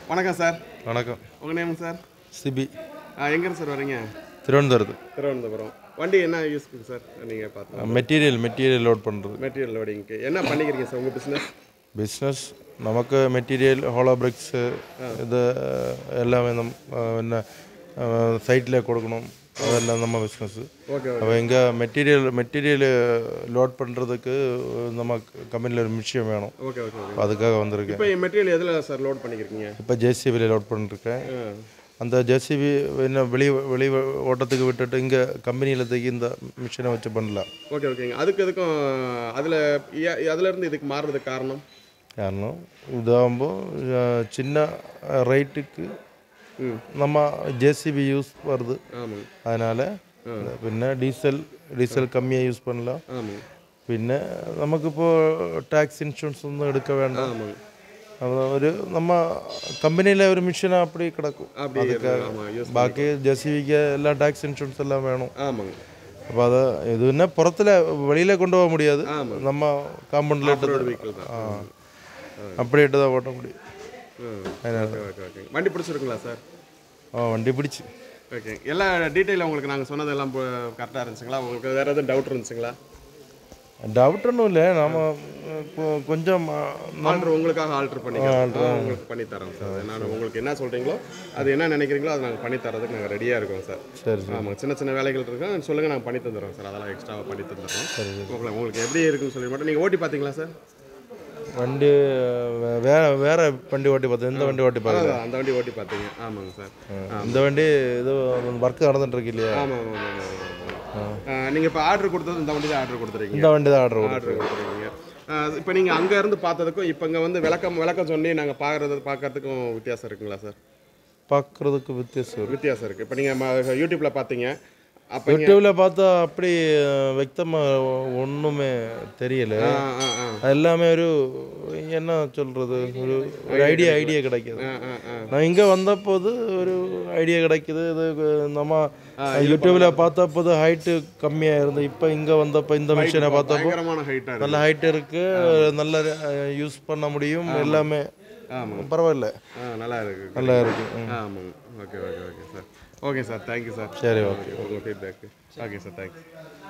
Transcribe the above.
வணக்கம் சார் வணக்கம் உங்கள் நேம் சார் சிபி எங்கே சார் வரீங்க திருவனந்தபுரத்து திருவனந்தபுரம் வண்டி என்ன யூஸ்க்கு சார் நீங்கள் பார்த்தோம் மெட்டீரியல் மெட்டீரியல் லோட் பண்ணுறது மெட்டீரியல் லோடிங்க்கு என்ன பண்ணிக்கிறீங்க சார் உங்கள் பிஸ்னஸ் ബിസിനസ് നമുക്ക് മെറ്റീരിയൽ ഹോളോ ബ്രിക്സ് ഇത് എല്ലാം നം- ആ, പിന്നെ സൈറ്റിലേക്ക് കൊടുക്കണം അതെല്ലാം நம்ம பிஸ்னஸ் ஓகே അപ്പോൾ இங்கே மெட்டீரியல் மெட்டீரியல் லோட் பண்ணுறதுக்கு நம்ம கம்பெனியில் ஒரு மிஷின் வேணும் ஓகே ஓகே ஓகே அப்போ அதுக்காக வந்திருக்கேன் இப்போ மெட்டீரியல் எதில் சார் லோட் பண்ணிக்கிறீங்க இப்போ ஜேசிபியில் லோட் பண்ணிருக்கேன் அந்த ஜேசிபி என்ன வெளி வெளி ஓட்டத்துக்கு விட்டுட்டு இங்கே கம்பெனியில் தூக்கி இந்த மிஷினை வச்சு பண்ணலாம் ஓகே ஓகேங்க அதுக்கு இதுக்கும் அதில் அதுலேருந்து இதுக்கு மாறுறதுக்கு காரணம் കാരണം ഇതാകുമ്പോൾ ചിന്ന റേറ്റുക്ക് നമ്മ ജെ സി ബി യൂസ് வருது ஆமாங்க அதனால் പിന്നെ ഡീസൽ ഡീസൽ കമ്മിயாக യൂസ് பண்ணலாம் ஆமாங்க പിന്നെ നമുക്കിപ്പോൾ ടാക്സ് ഇൻഷുറൻസ് ഒന്നും എടുക്ക വേണ്ട ஆமாங்க അത് ഒരു നമ്മ കമ്പനിയിലെ ഒരു മിഷൻ അപ്പടി കിടക്കും அப்படி ஆமாம் யூஸ் ബാക്കി ജെ സി ബിക്ക് എല്ലാം ടാക്സ് ഇൻഷുറൻസ് എല്ലാം വേണം ஆமாங்க അപ്പോൾ അത് ഇത് പിന്നെ പുറത്തിലെ വെളിയിലെ കൊണ്ടുപോകാൻ മുടിயாது நம்ம காம்பவுண்டில் இட்டு வெஹிக்கிள் தான் ஆ அப்படி இட்டு தான் ஓட்ட முடியும் ம். அதனால ஓகே ஓகே ஓகே வண்டி பிடிச்சிருக்குங்களா சார் ஆ வண்டி பிடிச்சி ஓகே எல்லா டீட்டெயிலும் உங்களுக்கு நாங்கள் சொன்னதெல்லாம் கரெக்டாக இருந்துச்சுங்களா உங்களுக்கு வேறு எதுவும் டவுட் இருந்துச்சுங்களா டவுட் ஒன்றும் இல்லை நாம கொ- கொஞ்சம் ஆ, ஆல்ட்ரு உங்களுக்காக ஆல்ட்ரு பண்ணி உங்களுக்கு பண்ணி தரோம் சார் நான் உங்களுக்கு என்ன சொல்கிறீங்களோ அது என்ன நினைக்கிறீங்களோ அதை நாங்கள் பண்ணி தரதுக்கு நாங்கள் ரெடியாக இருக்கோம் சார் சரி சரி ஆமாம் சின்ன சின்ன வேலைகள் இருக்கும் சொல்லுங்கள் நாங்கள் பண்ணி தந்துடுறோம் சார் அதெல்லாம் எக்ஸ்ட்ராவாக பண்ணி தந்துடுறோம் உங்களுக்கு உங்களுக்கு எப்படி இருக்குன்னு சொல்லி மட்டும் நீங்கள் ஓட்டி பார்த்தீங்களா சார் வண்டி வே- வேற வேற வண்டி ஓட்டி பார்த்தேன் இந்த வண்டி ஓட்டி பார்த்தேன் அதான், அந்த வண்டி ஓட்டி பார்த்தீங்க ஆமாங்க சார் இந்த வண்டி இது ஒர்க் நடந்துட்டு இருக்கு இல்லையா ஆமாம் ஆமாம் ஆமாம் ஆமாம் நீங்கள் இப்போ ஆர்டர் கொடுத்தது இந்த வண்டி தான் ஆர்டர் கொடுத்துருக்கீங்க இந்த வண்டி தான் ஆர்டர் ஆர்டர் கொடுத்துருக்கீங்க இப்போ நீங்கள் அங்கே இருந்து பார்த்ததுக்கும் இப்போ இங்கே வந்து விளக்கம் விளக்கம் சொல்லி நாங்கள் பார்க்குறது பார்க்கறதுக்கும் வித்தியாசம் இருக்குங்களா சார் பார்க்குறதுக்கு வித்தியாசம் இருக்கு வித்தியாசம் இருக்குது இப்போ நீங்கள் யூடியூப்பில் பார்த்தீங்க அப்போ யூடியூப்ல பார்த்தா அப்படி വ്യക്തமாக ஒன்றுமே தெரியல ஆ ஆ ஆ எல்லாமே ஒரு என்ன சொல்றது ஒரு ஒரு ஐடியா ஐடியா கிடைக்குது ஆ ஆ ஆ நான் இங்கே வந்தபோது ஒரு ஐடியா கிடைக்குது இது நம்ம யூடியூப்ல பார்த்தப்போது ஹைட்டு கம்மியாக இருந்து இப்போ இங்கே வந்தப்போ இந்த மிஷினை பார்த்தப்போ பயங்கரமான ஹைட்டாக இருக்கு நல்ல ஹைட் இருக்கு நல்ல யூஸ் பண்ண முடியும் எல்லாமே ஆமாம் பரவாயில்ல ஆ நல்லா இருக்கு நல்லா இருக்கு ம். ஆமாங்க okay okay okay sir okay sir thank you sir சரி ஓகே உங்கள் ஃபீட்பேக்கு ஓகே சார் தேங்க்ஸ்